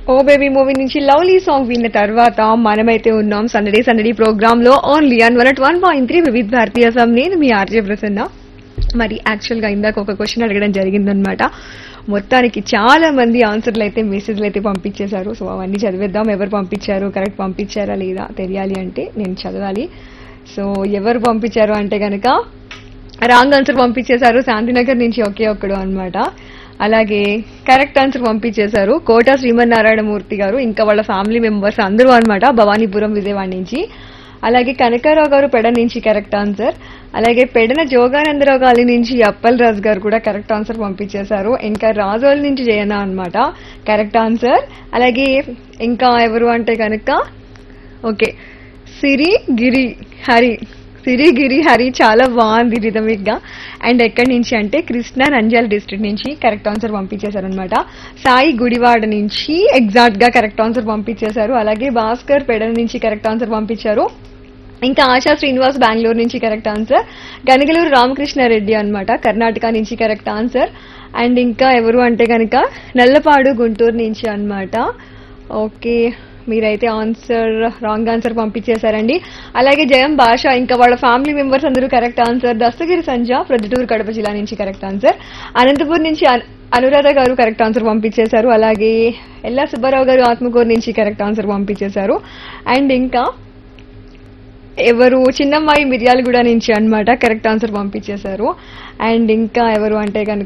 ఓ baby movie నుంచి lovely song విన్న తర్వాత మనమైతే ఉన్నాం సందడి సందడి ప్రోగ్రామ్ లో only on one one point three వివిధ భారతీయ సం నేను మీ ఆర్జే ప్రసన్న మరి యాక్చువల్ గా ఇందాక ఒక క్వశ్చన్ అడగడం జరిగిందనమాట మొత్తానికి చాలా మంది ఆన్సర్లు అయితే మెసేజ్లు అయితే పంపించేశారు సో అవన్నీ చదివేద్దాం ఎవరు పంపించారు కరెక్ట్ పంపించారా లేదా తెలియాలి అంటే నేను చదవాలి సో ఎవరు పంపించారు అంటే కనుక రాంగ్ ఆన్సర్ పంపించేశారు శాంతినగర్ నుంచి ఒకే ఒక్కడు అన్నమాట అలాగే కరెక్ట్ ఆన్సర్ పంపించేశారు కోట శ్రీమన్నారాయణ మూర్తి గారు ఇంకా వాళ్ళ ఫ్యామిలీ మెంబర్స్ అందరూ అన్నమాట భవానీపురం విజయవాడ నుంచి అలాగే కనకారావు గారు పెడ నుంచి కరెక్ట్ ఆన్సర్ అలాగే పెడన జోగానందరావు గారి నుంచి అప్పల్ రాజు గారు కూడా కరెక్ట్ ఆన్సర్ పంపించేశారు ఇంకా రాజోల్ నుంచి జయన అన్నమాట కరెక్ట్ ఆన్సర్ అలాగే ఇంకా ఎవరు అంటే కనుక ఓకే సిరి గిరి హరి సిరి గిరి హరి చాలా బాగుంది రిథమిక్ గా అండ్ ఎక్కడి నుంచి అంటే కృష్ణా నంద్యాల డిస్ట్రిక్ట్ నుంచి కరెక్ట్ ఆన్సర్ పంపించేశారనమాట సాయి గుడివాడ నుంచి ఎగ్జాక్ట్ గా కరెక్ట్ ఆన్సర్ పంపించేశారు అలాగే భాస్కర్ పెడల నుంచి కరెక్ట్ ఆన్సర్ పంపించారు ఇంకా ఆశా శ్రీనివాస్ బెంగళూరు నుంచి కరెక్ట్ ఆన్సర్ గనగలూరు రామకృష్ణారెడ్డి అన్నమాట కర్ణాటక నుంచి కరెక్ట్ ఆన్సర్ అండ్ ఇంకా ఎవరు అంటే కనుక నల్లపాడు గుంటూరు నుంచి అన్నమాట ఓకే మీరైతే ఆన్సర్ రాంగ్ ఆన్సర్ పంపించేశారండి అలాగే జయం భాష ఇంకా వాళ్ళ ఫ్యామిలీ మెంబర్స్ అందరూ కరెక్ట్ ఆన్సర్ దస్తగిరి సంజ ప్రొద్దుటూరు కడప జిల్లా నుంచి కరెక్ట్ ఆన్సర్ అనంతపూర్ నుంచి అను- అనురాధ గారు కరెక్ట్ ఆన్సర్ పంపించేశారు అలాగే ఎల్లా సుబ్బారావు గారు ఆత్మకూరు నుంచి కరెక్ట్ ఆన్సర్ పంపించేశారు అండ్ ఇంకా ఎవరు చిన్నమ్మాయి మిర్యాలగూడ నుంచి అన్నమాట కరెక్ట్ ఆన్సర్ పంపించేశారు అండ్ ఇంకా ఎవరు అంటే కనుక